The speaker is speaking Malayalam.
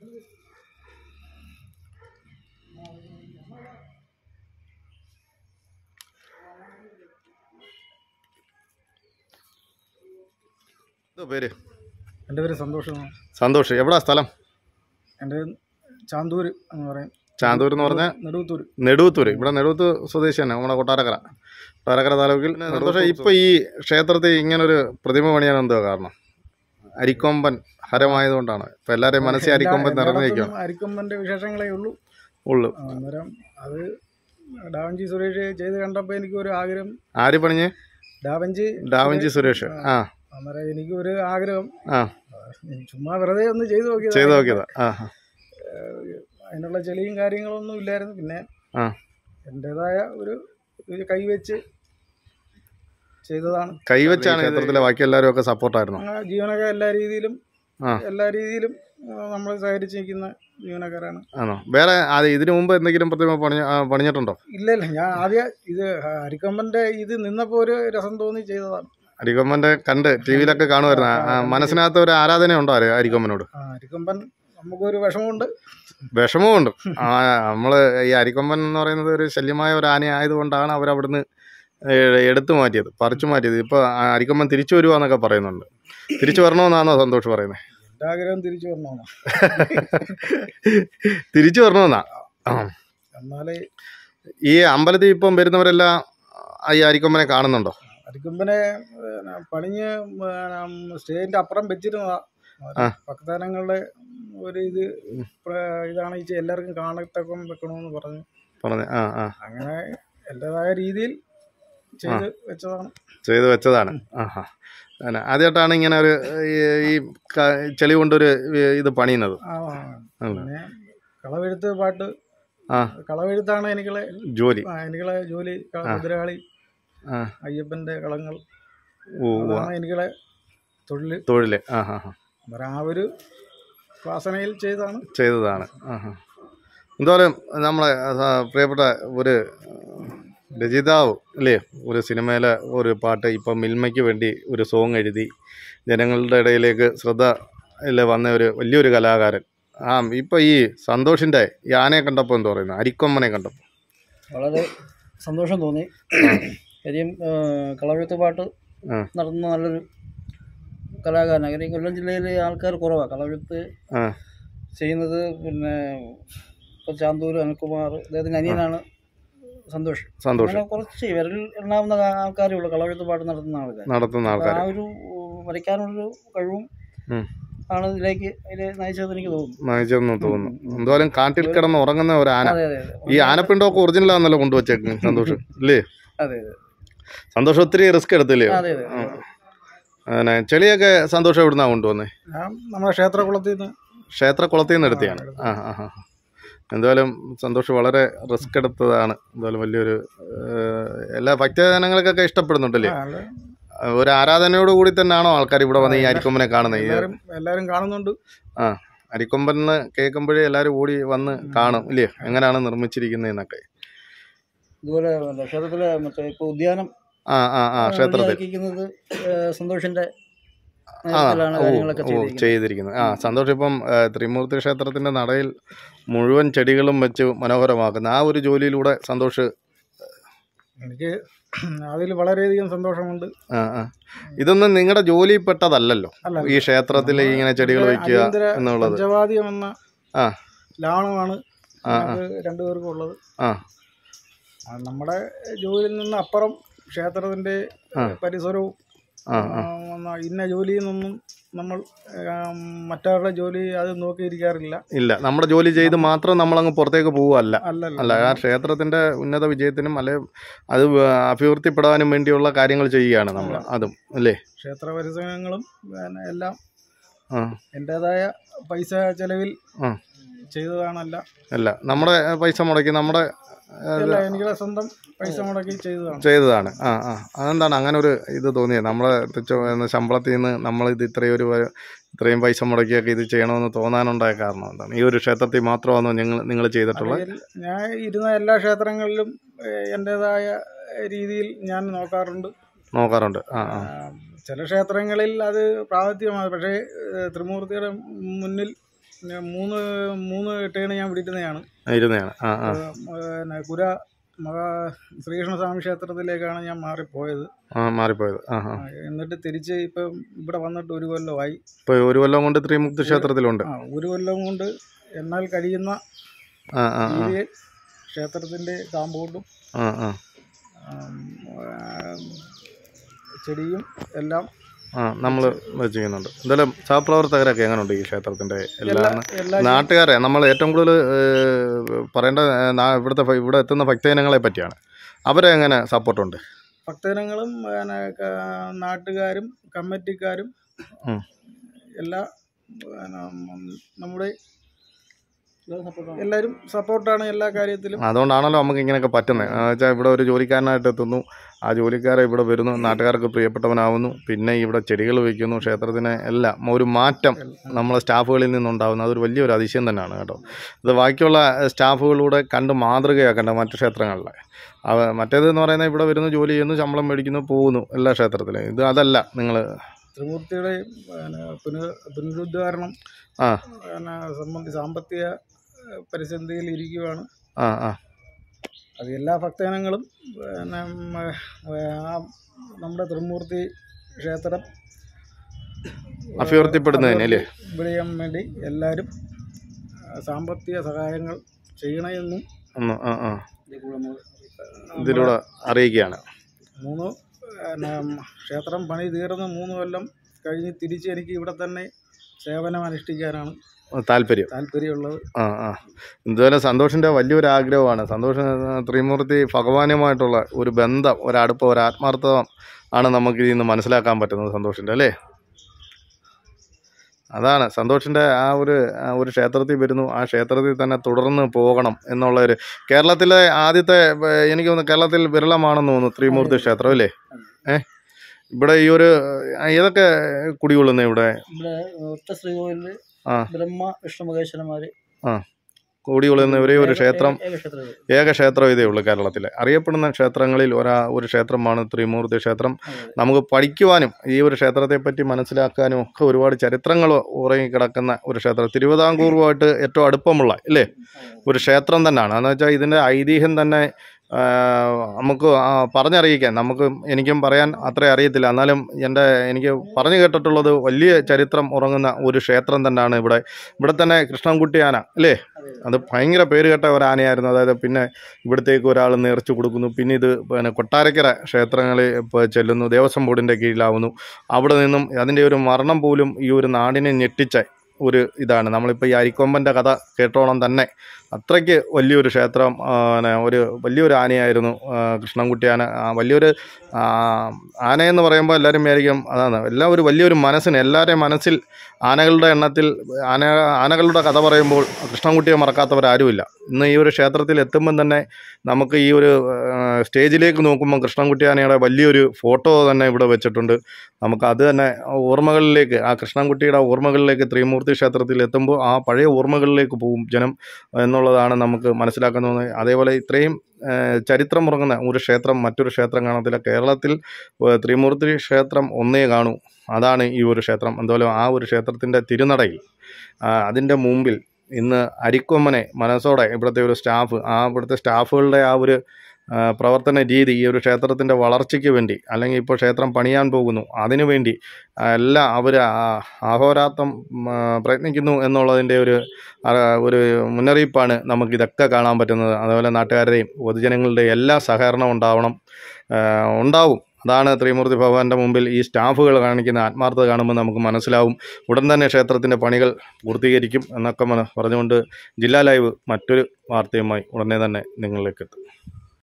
എന്തോ പേര് എൻ്റെ പേര് സന്തോഷമാണ് സന്തോഷ് എവിടാ സ്ഥലം എൻ്റെ ചാന്തൂർ എന്ന് പറയും ചാന്തൂർ എന്ന് പറഞ്ഞാൽ നെടുവത്തൂർ നെടുവത്തൂർ ഇവിടെ നെടുവത്തൂർ സ്വദേശി തന്നെ നമ്മുടെ കൊട്ടാരക്കര കൊട്ടാരക്കര താലൂക്കിൽ സന്തോഷം ഇപ്പോൾ ഈ ക്ഷേത്രത്തിൽ ഇങ്ങനൊരു പ്രതിമ പണിയാൻ എന്തോ കാരണം അരിക്കൊമ്പൻ ഹരമായതുകൊണ്ടാണ് ഇപ്പം എല്ലാവരെയും മനസ്സിൽ അരിക്കൊമ്പൻ നിറഞ്ഞു നിൽക്കുകയാണ് അരിക്കൊമ്പൻ്റെ വിശേഷങ്ങളേ ഉള്ളൂ ഉള്ളു ആ, അന്നേരം അത് ഡാവഞ്ചി സുരേഷ് ചെയ്ത് കണ്ടപ്പോൾ എനിക്ക് ഒരു ആഗ്രഹം ആര് പണിഞ്ഞ് ഡാവഞ്ചി ഡാവിഞ്ചി സുരേഷ് ആ അന്നേരം എനിക്ക് ഒരു ആഗ്രഹം ആ ചുമ്മാ വെറുതെ ഒന്ന് ചെയ്തു നോക്കിയത് ചെയ്ത് നോക്കിയതാ ആ ആ, അതിനുള്ള ചെളിയും കാര്യങ്ങളൊന്നും ഇല്ലായിരുന്നു പിന്നെ ആ എൻ്റെതായ ഒരു ഒരു കൈവച്ച് ചെയ്തതാണ് കൈവച്ചാണ് ക്ഷേത്രത്തിലെ ബാക്കി എല്ലാവരും ഒക്കെ സപ്പോർട്ടായിരുന്നു അങ്ങനെ ജീവനക്കാർ എല്ലാ രീതിയിലും ആ. എല്ലാ രീതിയിലും നമ്മൾ സഹകരിച്ച് നിൽക്കുന്ന ജീവനക്കാരാണ് ആണോ വേറെ അത് ഇതിനു മുമ്പ് എന്തെങ്കിലും പ്രതിമ പണി ആ, പണിഞ്ഞിട്ടുണ്ടോ ഇല്ല ഇല്ല ഞാൻ ആദ്യം ഇത് അരിക്കമ്പൻ്റെ ഇത് നിന്നപ്പോൾ ഒരു രസം തോന്നി ചെയ്തതാണ് അരിക്കൊമ്പൻ്റെ കണ്ട് ടി വിയിലൊക്കെ കാണുമായിരുന്നു ആ, ആ, മനസ്സിനകത്ത് ഒരു ആരാധന ഉണ്ടോ അരി- അരിക്കൊമ്പനോട് ആ അരിക്കമ്പൻ നമുക്കൊരു വിഷമമുണ്ട് വിഷമമുണ്ട് ആ നമ്മൾ ഈ അരിക്കൊമ്പൻ എന്ന് പറയുന്നത് ഒരു ശല്യമായ ഒരു ആന ആയതുകൊണ്ടാണ് അവർ അവിടുന്ന് ഏ- എടുത്തു മാറ്റിയത് പറിച്ചു മാറ്റിയത് ഇപ്പോൾ അരിക്കൊമ്പൻ തിരിച്ചു വരുവാന്നൊക്കെ പറയുന്നുണ്ട് തിരിച്ചു വരണമെന്നാണോ സന്തോഷ് പറയുന്നത് എൻ്റെ ആഗ്രഹം തിരിച്ചു വരണമെന്ന് തിരിച്ചു വരണമെന്നാ ആ. എന്നാലേ ഈ അമ്പലത്തിൽ ഇപ്പം വരുന്നവരെല്ലാം ഈ അരിക്കൊമ്പനെ കാണുന്നുണ്ടോ അരിക്കമ്പനെ പിന്നെ പണിഞ്ഞ് സ്റ്റേജിൻ്റെ അപ്പുറം വെച്ചിരുന്നതാ ആ. ഭക്തജനങ്ങളുടെ ഒരു ഇത് പ്ര- ഇതാണ് ഈ ചെ- എല്ലാവർക്കും കാണത്തക്കം വെക്കണമെന്ന് പറഞ്ഞു പറഞ്ഞ ആ ആ അങ്ങനെ എൻ്റെതായ രീതിയിൽ ചെയ്ത് വെച്ചതാണ് ചെയ്ത് വെച്ചതാണ് ആഹാ അങ്ങനെ ആദ്യമായിട്ടാണ് ഇങ്ങനെ ഒരു ഈ- ഈ ക- ചെളി കൊണ്ടൊരു ഇത് പണിയുന്നത് ആ അതെ. പിന്നെ കളവെഴുത്ത് പാട്ട് ആ കളവെഴുത്താണ് എനിക്കുള്ള ജോലി ആ, എനിക്കുള്ള ജോലി ക- മുദ്രകളി ആ അയ്യപ്പൻ്റെ കളങ്ങൾ ഓ ഓ. അതാണ് എനിക്കുള്ള തൊഴിൽ തൊഴില് ആ ഹാ ഹാ അന്നേരം ആ ഒരു വാസനയിൽ ചെയ്താണ് ചെയ്തതാണ് ആഹാ എന്തായാലും നമ്മളെ ആ, പ്രിയപ്പെട്ട ഒരു രചയിതാവ് അല്ലേ ഒരു സിനിമയിലെ ഒരു പാട്ട് ഇപ്പം മിൽമയ്ക്ക് വേണ്ടി ഒരു സോങ് എഴുതി ജനങ്ങളുടെ ഇടയിലേക്ക് ശ്രദ്ധ ഇല്ല വന്ന ഒരു വലിയൊരു കലാകാരൻ ആ ഇപ്പം ഈ സന്തോഷിൻ്റെ ഈ ആനയെ കണ്ടപ്പോൾ എന്താ പറയുന്നത് അരിക്കൊമ്പനെ കണ്ടപ്പോൾ വളരെ സന്തോഷം തോന്നി കാര്യം കളവെഴുത്ത് പാട്ട് ആ. നടത്തുന്ന നല്ലൊരു കലാകാരനാണ് കാര്യം കൊല്ലം ജില്ലയിലെ ആൾക്കാർ കുറവാണ് കളവെഴുത്ത് ആ ചെയ്യുന്നത് പിന്നെ ഇപ്പോൾ ചാന്തൂർ അനിൽകുമാർ അദ്ദേഹത്തിൻ്റെ അനിയനാണ് സന്തോഷ് സന്തോഷം അങ്ങനെ കുറച്ച് വിരലിൽ എണ്ണാവുന്ന കാ- ആൾക്കാരേ ഉള്ളൂ കളവെഴുത്ത് പാട്ട് നടത്തുന്ന ആൾക്കാർ നടത്തുന്ന അപ്പോൾ ആൾക്കാർ ആ ഒരു ഉം, വരയ്ക്കാനുള്ളൊരു കഴിവും ഉം. ആണ് ഇതിലേക്ക് അതിൽ നയിച്ചതെന്ന് എനിക്ക് തോന്നുന്നു നയിച്ചെന്ന് തോന്നുന്നു എന്തായാലും കാട്ടിൽ കിടന്ന് ഉറങ്ങുന്ന ഒരു ആന അതെ അതെ അതെ ഈ ആനപ്പിണ്ടൊക്കെ ഒറിജിനലാന്നല്ലോ കൊണ്ടുവച്ചേക്കും സന്തോഷം ഇല്ലേ അതെ അതെ സന്തോഷം ഒത്തിരി റിസ്ക് എടുത്തില്ലേ അതെ അതെ അങ്ങനെ ചെളിയൊക്കെ സന്തോഷം എവിടുന്നാ കൊണ്ടുവന്നേ ഞാൻ നമ്മുടെ ക്ഷേത്രകുളത്തിൽ നിന്ന് ക്ഷേത്രക്കുളത്തിൽ നിന്ന് എടുത്തതാണ് ആ ആ ആ ആ. എന്തായാലും സന്തോഷം വളരെ റിസ്ക് എടുത്തതാണ് എന്തായാലും വലിയൊരു ഏഹ്, എല്ലാ ഭക്തജനങ്ങൾക്കൊക്കെ ഇഷ്ടപ്പെടുന്നുണ്ടല്ലേ ആ, അല്ല, ഒരു ആരാധനയോട് കൂടി തന്നെയാണോ ആൾക്കാർ ഇവിടെ വന്ന് ഈ അരിക്കൊമ്പനെ കാണുന്നത് ഈ എല്ലാവരും എല്ലാവരും കാണുന്നുണ്ട് ആ അരിക്കൊമ്പൻ എന്ന് കേൾക്കുമ്പോഴേ എല്ലാവരും ഓടി വന്ന് കാണും ഇല്ലേ എങ്ങനെയാണ് നിർമ്മിച്ചിരിക്കുന്നതെന്നൊക്കെ ഇതുപോലെ പിന്നെ ക്ഷേത്രത്തിലെ മറ്റേ ഇപ്പോൾ ഉദ്യാനം ആ ആ ആ ക്ഷേത്രത്തിൽ റെഡിയാക്കിയിരിക്കുന്നത് ഏഹ് സന്തോഷിന്റെ ആ നേതൃത്വത്തിലാണ് ഓ കാര്യങ്ങളൊക്കെ ഓ ചെയ്തിരിക്കുന്നത് ചെയ്തിരിക്കുന്നത് ആ സന്തോഷം ഇപ്പം ആ, ത്രിമൂർത്തി ക്ഷേത്രത്തിന്റെ നടയിൽ മുഴുവൻ ചെടികളും വെച്ച് മനോഹരമാക്കുന്ന ആ ഒരു ജോലിയിലൂടെ സന്തോഷ് എനിക്ക് അതിൽ വളരെയധികം സന്തോഷമുണ്ട് ആ ആ ഇതൊന്നും നിങ്ങളുടെ ജോലിപ്പെട്ടതല്ലല്ലോ അല്ല ഈ ക്ഷേത്രത്തിൽ ഇങ്ങനെ ചെടികൾ വയ്ക്കുക അടിയന്തര എന്നുള്ളത് പഞ്ചവാദ്യം എന്ന ആ ലാണമാണ് ആ, ആ. നമുക്ക് രണ്ടുപേർക്കും ഉള്ളത് ആ ആ, നമ്മുടെ ജോലിയിൽ നിന്ന് അപ്പുറം ക്ഷേത്രത്തിന്റെ ആ. പരിസരവും ആ ആ, വന്ന ഇന്ന ജോലിയിൽ നിന്നും നമ്മൾ ആ, മറ്റവരുടെ ജോലി അത് നോക്കിയിരിക്കാറില്ല ഇല്ല നമ്മുടെ ജോലി ചെയ്ത് മാത്രം നമ്മളങ്ങ് പുറത്തേക്ക് പോവുകയല്ല അല്ലല്ല അല്ല ആ ക്ഷേത്രത്തിന്റെ ഉന്നത വിജയത്തിനും അല്ലെ അത് വ- അഭിവൃദ്ധിപ്പെടാനും വേണ്ടിയുള്ള കാര്യങ്ങൾ ചെയ്യുകയാണ് നമ്മൾ അതും അല്ലേ ക്ഷേത്ര പരിസരങ്ങളും പിന്നെ എല്ലാം ആ എൻ്റെതായ പൈസ ചെലവിൽ ആ ചെയ്തതാണല്ല അല്ല നമ്മുടെ പൈസ മുടക്കി നമ്മുടെ ആ, അല്ല എനിക്കുള്ള സ്വന്തം പൈസ മുടക്കി ചെയ്തതാണ് ചെയ്തതാണ് ആ ആ അതെന്താണ് അങ്ങനെ ഒരു ഇത് തോന്നിയത് നമ്മളെ തുച്ഛ- എന്ന ശമ്പളത്തിൽ നിന്ന് നമ്മൾ ഇത് ഇത്രയും ഒരു വ- ഇത്രയും പൈസ മുടക്കിയൊക്കെ ഇത് ചെയ്യണമെന്ന് തോന്നാനുണ്ടായ കാരണം എന്താണ് ഈ ഒരു ക്ഷേത്രത്തിൽ മാത്രമാണോ നിങ്ങൾ നിങ്ങൾ ചെയ്തിട്ടുള്ളത് അല്ലെങ്കിൽ ഞാൻ ഇരുന്ന എല്ലാ ക്ഷേത്രങ്ങളിലും ഏഹ്, എൻ്റെതായ രീതിയിൽ ഞാൻ നോക്കാറുണ്ട് നോക്കാറുണ്ട് ആ ആ ആ, ചില ക്ഷേത്രങ്ങളിൽ അത് പ്രാതിഥ്യമാണ് പക്ഷേ ഏഹ്, ത്രിമൂർത്തിയുടെ മുന്നിൽ പിന്നെ മൂന്ന് മൂന്ന് ടേൺ ഞാൻ വിളിക്കുന്നതാണ് ഇരുന്നതാണ് ആ ആ പിന്നെ കുര മഹാ ശ്രീകൃഷ്ണസ്വാമി ക്ഷേത്രത്തിലേക്കാണ് ഞാൻ മാറിപ്പോയത് ആ മാറിപ്പോയത് ആ ആ ആ, എന്നിട്ട് തിരിച്ച് ഇപ്പം ഇവിടെ വന്നിട്ട് ഒരു കൊല്ലമായി ഇപ്പോൾ ഒരു കൊല്ലം കൊണ്ട് ത്രിമുക്തി ക്ഷേത്രത്തിലുണ്ട് ആ ഒരു കൊല്ലം കൊണ്ട് എന്നാൽ കഴിയുന്ന ആ ആ ആ രീതിയിൽ ക്ഷേത്രത്തിൻ്റെ കാമ്പൗണ്ടും ആ ആ ആം, ആ, ചെടിയും എല്ലാം ആ നമ്മൾ ചെയ്യുന്നുണ്ട് എന്തായാലും സഹപ്രവർത്തകരൊക്കെ എങ്ങനെയുണ്ട് ഈ ക്ഷേത്രത്തിൻ്റെ എല്ലാ എല്ലാ എല്ലാ നാട്ടുകാരെ നമ്മൾ ഏറ്റവും കൂടുതൽ പറയേണ്ട ഏ, നാ- ഇവിടുത്തെ ഭ- ഇവിടെ എത്തുന്ന ഭക്തജനങ്ങളെ പറ്റിയാണ് അവരെ എങ്ങനെ സപ്പോർട്ടുണ്ട് ഭക്തജനങ്ങളും പിന്നെ ക- നാട്ടുകാരും കമ്മിറ്റിക്കാരും ഉം. എല്ലാ പിന്നെ നമ്മുടെ എല്ലാവരും സപ്പോർട്ടാണ് എല്ലാ കാര്യത്തിലും അതുകൊണ്ടാണല്ലോ നമുക്ക് ഇങ്ങനെയൊക്കെ പറ്റുന്നത് വെച്ചാൽ ഇവിടെ ഒരു ജോലിക്കാരനായിട്ട് എത്തുന്നു ആ ജോലിക്കാരെ ഇവിടെ വരുന്നു നാട്ടുകാർക്ക് പ്രിയപ്പെട്ടവനാവുന്നു പിന്നെ ഇവിടെ ചെടികൾ വയ്ക്കുന്നു ക്ഷേത്രത്തിന് എല്ലാം ഒരു മാറ്റം നമ്മളെ സ്റ്റാഫുകളിൽ നിന്നുണ്ടാകുന്നു അതൊരു വലിയൊരു അതിശയം തന്നെയാണ് കേട്ടോ ഇത് ബാക്കിയുള്ള സ്റ്റാഫുകളൂടെ കണ്ട് മാതൃകയാക്കേണ്ട മറ്റു ക്ഷേത്രങ്ങളിലെ അവ മറ്റേതെന്ന് പറയുന്നത് ഇവിടെ വരുന്നു ജോലി ചെയ്യുന്നു ശമ്പളം മേടിക്കുന്നു പോകുന്നു എല്ലാ ക്ഷേത്രത്തിലും ഇത് അതല്ല നിങ്ങൾ ത്രിമൂർത്തിയുടെ പിന്നെ പുനഃ പുനരുദ്ധാരണം ആ പിന്നെ സംബന്ധി സാമ്പത്തിക ഏഹ്, പ്രതിസന്ധിയിൽ ഇരിക്കുകയാണ് ആ ആ അത് എല്ലാ ഭക്തജനങ്ങളും പിന്നെ ഉം, ഏഹ്, ആ നമ്മുടെ ത്രിമൂർത്തി ക്ഷേത്രം അഭ്യർത്ഥിപ്പെടുന്നതിന് അല്ലേ വിളിയാൻ വേണ്ടി എല്ലാവരും ആ, സാമ്പത്തിക സഹായങ്ങൾ ചെയ്യണമെന്നും ഒന്ന് ആ ആ ഇതിലൂടെ അറിയിക്കുകയാണ് മൂന്ന് പിന്നെ ക്ഷേത്രം പണി തീർന്ന് മൂന്ന് കൊല്ലം കഴിഞ്ഞ് തിരിച്ച് എനിക്ക് ഇവിടെ തന്നെ സേവനം അനുഷ്ഠിക്കാനാണ് താല്പര്യം താല്പര്യമുള്ളത് ആ ആ എന്തായാലും സന്തോഷിൻ്റെ വലിയൊരു ആഗ്രഹമാണ് സന്തോഷം ത്രിമൂർത്തി ഭഗവാനുമായിട്ടുള്ള ഒരു ബന്ധം ഒരടുപ്പം ഒരു ആത്മാർത്ഥം ആണ് നമുക്ക് ഇതിൽ നിന്ന് മനസ്സിലാക്കാൻ പറ്റുന്നത് സന്തോഷിൻ്റെ അല്ലേ അതാണ് സന്തോഷിൻ്റെ ആ ഒരു ആ ഒരു ക്ഷേത്രത്തിൽ വരുന്നു ആ ക്ഷേത്രത്തിൽ തന്നെ തുടർന്ന് പോകണം എന്നുള്ള ഒരു കേരളത്തിലെ ആദ്യത്തെ ഏ, എനിക്ക് തോന്നുന്നു കേരളത്തിൽ വിരളമാണെന്ന് തോന്നുന്നു ത്രിമൂർത്തി ക്ഷേത്രം അല്ലേ ഏ ഇവിടെ ഈ ഒരു ആ, ഏതൊക്കെ കുടികൊള്ളുന്നത് ഇവിടെ ഇവിടെ ഒറ്റ ശ്രീകോവിലിൽ ആ. ബ്രഹ്മ വിഷ്ണു മഹേശ്വരന്മാര് കുടികൊള്ളുന്ന ഒരേ ഒരു ക്ഷേത്രം ഏക ക്ഷേത്രം ഇത്. ഏക ക്ഷേത്രം ഇതേ ഉള്ളൂ കേരളത്തിൽ അറിയപ്പെടുന്ന ക്ഷേത്രങ്ങളിൽ ഒരാ ഒരു ക്ഷേത്രമാണ് ത്രിമൂർത്തി ക്ഷേത്രം അതെ. നമുക്ക് പഠിക്കുവാനും ഈ ഒരു ക്ഷേത്രത്തെ പറ്റി മനസ്സിലാക്കാനും ഒക്കെ ഒരുപാട് ചരിത്രങ്ങൾ ഉറങ്ങിക്കിടക്കുന്ന ഒരു ക്ഷേത്രം തിരുവിതാംകൂറുമായിട്ട് ഏറ്റവും അടുപ്പമുള്ള ഇല്ലേ ഒരു ക്ഷേത്രം തന്നെയാണ് എന്ന് വെച്ചാൽ ഇതിൻ്റെ ഐതിഹ്യം തന്നെ ആ, നമുക്ക് ആ, പറഞ്ഞറിയിക്കാൻ നമുക്ക് എനിക്കും പറയാൻ അത്ര അറിയത്തില്ല എന്നാലും എൻ്റെ എനിക്ക് പറഞ്ഞു കേട്ടിട്ടുള്ളത് വലിയ ചരിത്രം ഉറങ്ങുന്ന ഒരു ക്ഷേത്രം തന്നെയാണ് ഇവിടെ ഇവിടെ തന്നെ കൃഷ്ണൻകുട്ടി ആന അല്ലേ അത് ഭയങ്കര പേര് കേട്ട ഒരു ആനയായിരുന്നു അതായത് പിന്നെ ഇവിടത്തേക്ക് ഒരാൾ നേർച്ചു കൊടുക്കുന്നു പിന്നെ ഇത് പിന്നെ കൊട്ടാരക്കര ക്ഷേത്രങ്ങളിൽ ഇപ്പോൾ ചെല്ലുന്നു ദേവസ്വം ബോർഡിൻ്റെ കീഴിലാവുന്നു അവിടെ നിന്നും അതിൻ്റെ ഒരു മരണം പോലും ഈ ഒരു നാടിനെ ഞെട്ടിച്ച ഒരു ഇതാണ് നമ്മളിപ്പോൾ ഈ അരിക്കൊമ്പൻ്റെ കഥ കേട്ടോളം തന്നെ അത്രയ്ക്ക് വലിയൊരു ക്ഷേത്രം ആ, പിന്നെ ഒരു വലിയൊരു ആനയായിരുന്നു ആ, കൃഷ്ണൻകുട്ടി ആന ആ, വലിയൊരു ആ, ആനയെന്ന് പറയുമ്പോൾ എല്ലാവരും വിചാരിക്കും അതാണ് എല്ലാം ഒരു വലിയൊരു മനസ്സിന് എല്ലാവരുടെയും മനസ്സിൽ ആനകളുടെ എണ്ണത്തിൽ ആന ആനകളുടെ കഥ പറയുമ്പോൾ കൃഷ്ണൻകുട്ടിയെ മറക്കാത്തവരാരുമില്ല ഇന്ന് ഈ ഒരു ക്ഷേത്രത്തിൽ എത്തുമ്പം തന്നെ നമുക്ക് ഈ ഒരു ആ, സ്റ്റേജിലേക്ക് നോക്കുമ്പോൾ കൃഷ്ണൻകുട്ടി ആനയുടെ വലിയൊരു ഫോട്ടോ തന്നെ ഇവിടെ വെച്ചിട്ടുണ്ട് നമുക്ക് അത് തന്നെ ഓർമ്മകളിലേക്ക് ആ കൃഷ്ണൻകുട്ടിയുടെ ഓർമ്മകളിലേക്ക് ത്രിമൂർത്തി ക്ഷേത്രത്തിൽ എത്തുമ്പോൾ ആ പഴയ ഓർമ്മകളിലേക്ക് പോകും ജനം എന്നുള്ളതാണ് നമുക്ക് മനസ്സിലാക്കാൻ തോന്നുന്നത് അതേപോലെ ഇത്രയും ആ, ചരിത്രം ഉറങ്ങുന്ന ഒരു ക്ഷേത്രം മറ്റൊരു ക്ഷേത്രം കാണത്തില്ല കേരളത്തിൽ ആ, ത്രിമൂർത്തി ക്ഷേത്രം ഒന്നേ കാണൂ അതാണ് ഈ ഒരു ക്ഷേത്രം എന്തായാലും ആ ഒരു ക്ഷേത്രത്തിൻ്റെ തിരുനടയിൽ ആ, അതിൻ്റെ മുമ്പിൽ ഇന്ന് അരിക്കൊമ്മനെ മനസ്സോടെ ഇവിടുത്തെ ഒരു സ്റ്റാഫ് ആ ഇവിടുത്തെ സ്റ്റാഫുകളുടെ ആ ഒരു ആ, പ്രവർത്തന രീതി ഈ ഒരു ക്ഷേത്രത്തിൻ്റെ വളർച്ചയ്ക്ക് വേണ്ടി അല്ലെങ്കിൽ ഇപ്പോൾ ക്ഷേത്രം പണിയാൻ പോകുന്നു അതിനു വേണ്ടി ആ, എല്ലാം അവർ അഹോരാത്രം ആ, പ്രയത്നിക്കുന്നു എന്നുള്ളതിൻ്റെ ഒരു ആ, ഒരു മുന്നറിയിപ്പാണ് നമുക്കിതൊക്കെ കാണാൻ പറ്റുന്നത് അതുപോലെ നാട്ടുകാരുടെയും പൊതുജനങ്ങളുടെയും എല്ലാ സഹകരണം ഉണ്ടാവണം ആ, ഉണ്ടാവും അതാണ് ത്രിമൂർത്തി ഭഗവാന്റെ മുമ്പിൽ ഈ സ്റ്റാഫുകൾ കാണിക്കുന്ന ആത്മാർത്ഥത കാണുമ്പോൾ നമുക്ക് മനസ്സിലാവും ഉടൻ തന്നെ ക്ഷേത്രത്തിൻ്റെ പണികൾ പൂർത്തീകരിക്കും എന്നൊക്കെ മന- പറഞ്ഞുകൊണ്ട് ജില്ലാ ലൈവ് മറ്റൊരു വാർത്തയുമായി ഉടനെ തന്നെ നിങ്ങളിലേക്ക് എത്തും